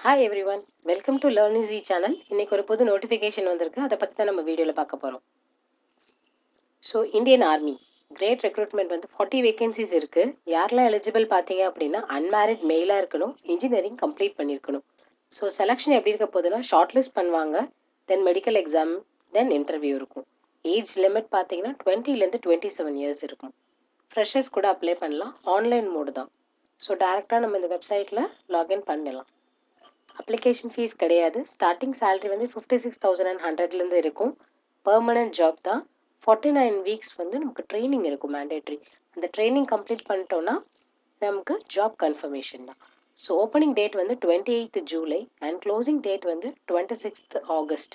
hi everyone welcome to learn easy channel இன்னைக்கு ஒரு புது நோட்டிஃபிகேஷன் வந்திருக்கு அதை பற்றி தான் நம்ம வீடியோவில் பார்க்க போகிறோம் so Indian army great recruitment வந்து ஃபார்ட்டி வேகன்சிஸ் இருக்குது யாரெல்லாம் எலிஜிபிள் பார்த்தீங்க அப்படின்னா அன்மேரிட் மெயிலாக இருக்கணும் இன்ஜினியரிங் கம்ப்ளீட் பண்ணியிருக்கணும் ஸோ செலெக்ஷன் எப்படி இருக்க போகுதுன்னா ஷார்ட் லிஸ்ட் பண்ணுவாங்க then medical exam then interview இருக்கும் ஏஜ் லிமிட் பார்த்தீங்கன்னா டுவெண்ட்டிலேருந்து டுவெண்ட்டி செவன் இயர்ஸ் இருக்கும் ஃப்ரெஷர்ஸ் கூட அப்ளை பண்ணலாம் ஆன்லைன் மோடு தான் ஸோ டேரெக்டாக நம்ம இந்த வெப்சைட்டில் லாகின் பண்ணிடலாம் அப்ளிகேஷன் ஃபீஸ் கிடையாது ஸ்டார்டிங் சேலரி வந்து ஃபிஃப்டி சிக்ஸ் தௌசண்ட் அண்ட் ஹண்ட்ரட்லேருந்து இருக்கும் பர்மனன்ட் ஜாப் தான் ஃபார்ட்டி நைன் வீக்ஸ் வந்து நமக்கு ட்ரைனிங் இருக்கும் மேண்டேட்ரி அந்த ட்ரைனிங் கம்ப்ளீட் பண்ணிட்டோன்னா நமக்கு ஜாப் கன்ஃபர்மேஷன் தான் ஸோ ஓப்பனிங் டேட் வந்து twenty eighth July and closing date வந்து டுவெண்ட்டி சிக்ஸ்த் ஆகஸ்ட்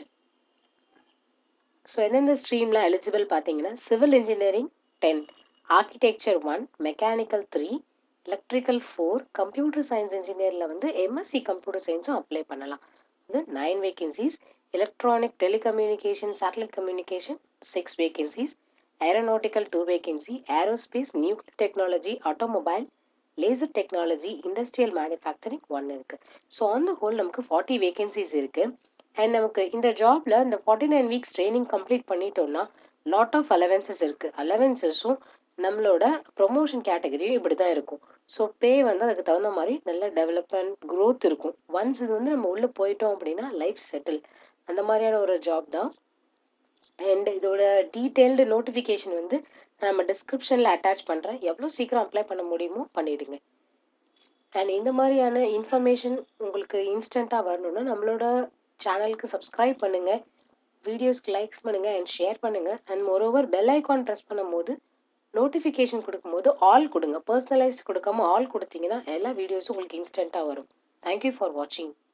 ஸோ எந்தெந்த ஸ்ட்ரீமில் எலிஜிபிள் பார்த்தீங்கன்னா civil engineering ten architecture one mechanical three electrical four computer science இன்ஜினியரில் வந்து எம்எஸ்சி கம்ப்யூட்டர் சயின்ஸும் அப்ளை பண்ணலாம் இது nine vacancies electronic telecommunication satellite communication six vacancies aeronautical two vacancy aerospace nuclear technology automobile laser technology industrial manufacturing one இருக்குது so on the whole நமக்கு forty vacancies இருக்குது and நமக்கு இந்த ஜாபில் இந்த forty nine weeks training complete பண்ணிட்டோம்னா lot of allowances இருக்குது அலவன்சஸும் நம்மளோட ப்ரொமோஷன் கேட்டகரியும் இப்படி தான் இருக்கும் ஸோ பே வந்து அதுக்கு தகுந்த மாதிரி நல்ல டெவலப்மெண்ட் க்ரோத் இருக்கும் ஒன்ஸ் இது வந்து நம்ம உள்ளே போயிட்டோம் அப்படின்னா லைஃப் செட்டில் அந்த மாதிரியான ஒரு ஜாப் தான் அண்ட் இதோட டீட்டெயில்டு நோட்டிஃபிகேஷன் வந்து நம்ம டிஸ்கிரிப்ஷனில் அட்டாச் பண்ணுறேன் எவ்வளோ சீக்கிரம் அப்ளை பண்ண முடியுமோ பண்ணிவிடுங்க அண்ட் இந்த மாதிரியான இன்ஃபர்மேஷன் உங்களுக்கு இன்ஸ்டண்ட்டாக வரணும்னா நம்மளோட சேனலுக்கு சப்ஸ்கிரைப் பண்ணுங்கள் வீடியோஸ்க்கு லைக்ஸ் பண்ணுங்கள் அண்ட் ஷேர் பண்ணுங்கள் and moreover bell icon press பண்ணும்போது நோட்டிஃபிகேஷன் கொடுக்கும்போது ஆல் கொடுங்க பர்சனலைஸ்ட் கொடுக்காம ஆல் கொடுத்தீங்கன்னா எல்லா வீடியோஸும் உங்களுக்கு இன்ஸ்டண்ட்டாக வரும் தேங்க்யூ ஃபார் வாட்சிங்